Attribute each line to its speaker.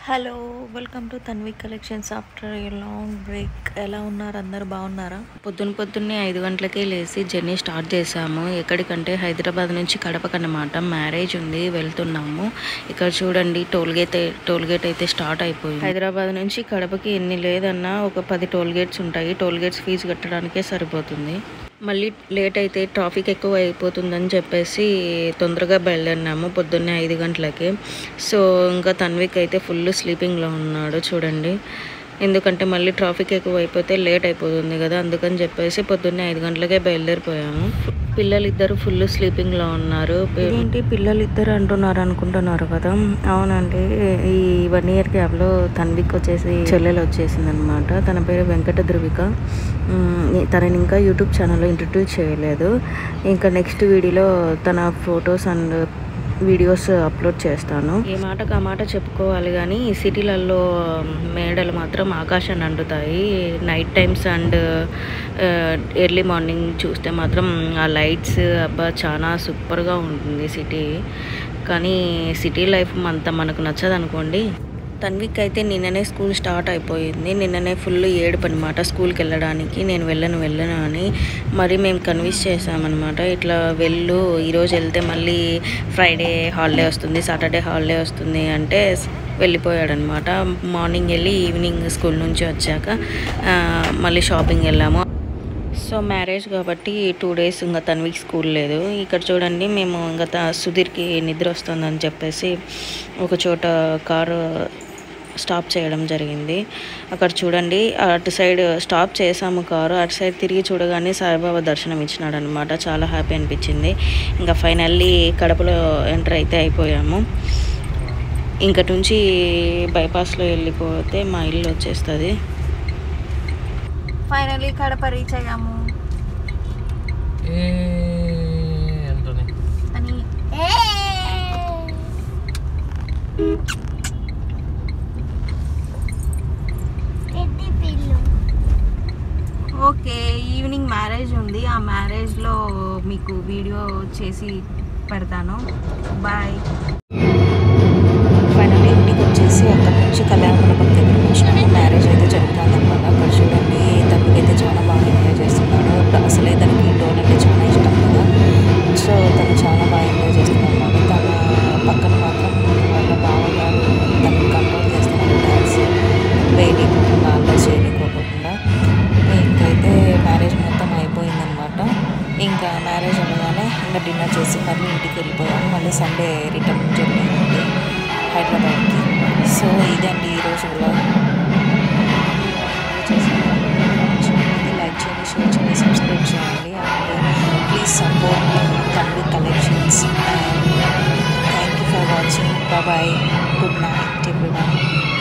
Speaker 1: hello welcome to Tanvi collections after a long break ఎలా ఉన్నారు అందరు బాగున్నారా పొద్దున పొద్దున్నే ఐదు గంటలకే లేచి జర్నీ స్టార్ట్ చేసాము ఎక్కడికంటే హైదరాబాద్ నుంచి కడపకన్నమాట మ్యారేజ్ ఉంది వెళ్తున్నాము ఇక్కడ చూడండి టోల్ గేట్ టోల్ గేట్ అయితే స్టార్ట్ అయిపోయింది హైదరాబాద్ నుంచి కడపకి ఎన్ని లేదన్నా ఒక పది టోల్ గేట్స్ ఉంటాయి టోల్ గేట్స్ ఫీజు కట్టడానికే సరిపోతుంది మళ్ళీ లేట్ అయితే ట్రాఫిక్ ఎక్కువ అయిపోతుందని చెప్పేసి తొందరగా బయలుదేరినాము పొద్దున్నే ఐదు గంటలకి సో ఇంకా తన్విక్ అయితే ఫుల్ స్లీపింగ్లో ఉన్నాడు చూడండి ఎందుకంటే మళ్ళీ ట్రాఫిక్ ఎక్కువ అయిపోతే లేట్ అయిపోతుంది కదా అందుకని చెప్పేసి పొద్దున్నే ఐదు గంటలకే బయలుదేరిపోయాము పిల్లలు ఇద్దరు ఫుల్ స్లీపింగ్లో ఉన్నారు ఏంటి పిల్లలు ఇద్దరు అంటున్నారు అనుకుంటున్నారు కదా అవునండి ఈ వన్ ఇయర్ గ్యాప్లో తన్విక్ వచ్చేసి చెల్లెలు వచ్చేసింది అనమాట తన పేరు వెంకట ధృవిక మ్, తనని ఇంకా యూట్యూబ్ ఛానల్లో ఇంట్రడ్యూస్ చేయలేదు ఇంకా నెక్స్ట్ వీడియోలో తన ఫొటోస్ అండ్ వీడియోస్ అప్లోడ్ చేస్తాను ఏ మాటకు ఆ మాట చెప్పుకోవాలి కానీ సిటీలలో మేడలు మాత్రం ఆకాశాన్ని అంటుతాయి night times and early morning చూస్తే మాత్రం ఆ లైట్స్ అబ్బా చాలా సూపర్గా ఉంటుంది సిటీ కానీ సిటీ లైఫ్ అంత మనకు నచ్చదు అనుకోండి తన్విక్ అయితే నిన్ననే స్కూల్ స్టార్ట్ అయిపోయింది నిన్ననే ఫుల్ ఏడుపు అనమాట స్కూల్కి వెళ్ళడానికి నేను వెళ్ళను వెళ్ళను అని మరి మేము కన్విన్స్ చేసామన్నమాట ఇట్లా వెళ్ళు ఈరోజు వెళ్తే మళ్ళీ ఫ్రైడే హాలిడే వస్తుంది సాటర్డే హాలిడే వస్తుంది అంటే వెళ్ళిపోయాడనమాట మార్నింగ్ వెళ్ళి ఈవినింగ్ స్కూల్ నుంచి వచ్చాక ఆ, మళ్ళీ షాపింగ్ వెళ్ళాము సో మ్యారేజ్ కాబట్టి టూ డేస్ ఇంకా తన్విక్ స్కూల్ లేదు ఇక్కడ చూడండి మేము ఇంకా త- సుధీర్కి నిద్ర వస్తుందని చెప్పేసి ఒక చోట కారు స్టాప్ చేయడం జరిగింది అక్కడ చూడండి అటు సైడ్ స్టాప్ చేసాము కారు అటు సైడ్ తిరిగి చూడగానే సాయిబాబా దర్శనం ఇచ్చినాడు అనమాట చాలా హ్యాపీ అనిపించింది ఇంకా ఫైనల్లీ కడపలో ఎంటర్ అయితే అయిపోయాము ఇంకటి నుంచి బైపాస్లో వెళ్ళిపోతే మా ఇల్లు వచ్చేస్తుంది
Speaker 2: ఫైనలీ కడప రీచ్ అయ్యాము
Speaker 3: ఏ అంటోని
Speaker 2: అని ఓకే ఈవినింగ్ మ్యారేజ్ ఉంది ఆ మ్యారేజ్లో మీకు వీడియో చేసి పెడతాను బాయ్
Speaker 1: ఫైనల్లీ ఇంటికి వచ్చేసి అక్కడ నుంచి కళ్యాణ మండపం దగ్గరికి వచ్చినాము మ్యారేజ్ అయితే జరుగుతుంది అనమాట అక్కడ చూడండి తనకి అయితే చాలా బాగా ఎంజాయ్ చేస్తున్నాడు అసలే తనకి డోల్ అంటే చాలా ఇష్టం కదా సో తను చాలా బాగా ఎంజాయ్ చేస్తున్నాడు అనమాట తన పక్కన మాత్రం వాళ్ళ బావగారు తనని కంట్రోల్ చేస్తున్నారు డ్యాన్స్ వేయనీకోకుండా అల్లరి చేయనీకోకుండా ఇంకైతే మ్యారేజ్ మొత్తం అయిపోయిందనమాట ఇంకా మ్యారేజ్ అవ్వగానే ఇంకా డిన్నర్ చేసి మళ్ళీ ఇంటికి వెళ్ళిపోయాము మళ్ళీ సండే రిటర్న్ జర్నీ ఉంది హైదరాబాద్కి సో ఇదండి ఈరోజు వ్లాగ్ లైక్ చేయండి షేర్ చేయండి సబ్స్క్రైబ్ చేయండి and please support Tanvi collections and thank you for watching bye good night everyone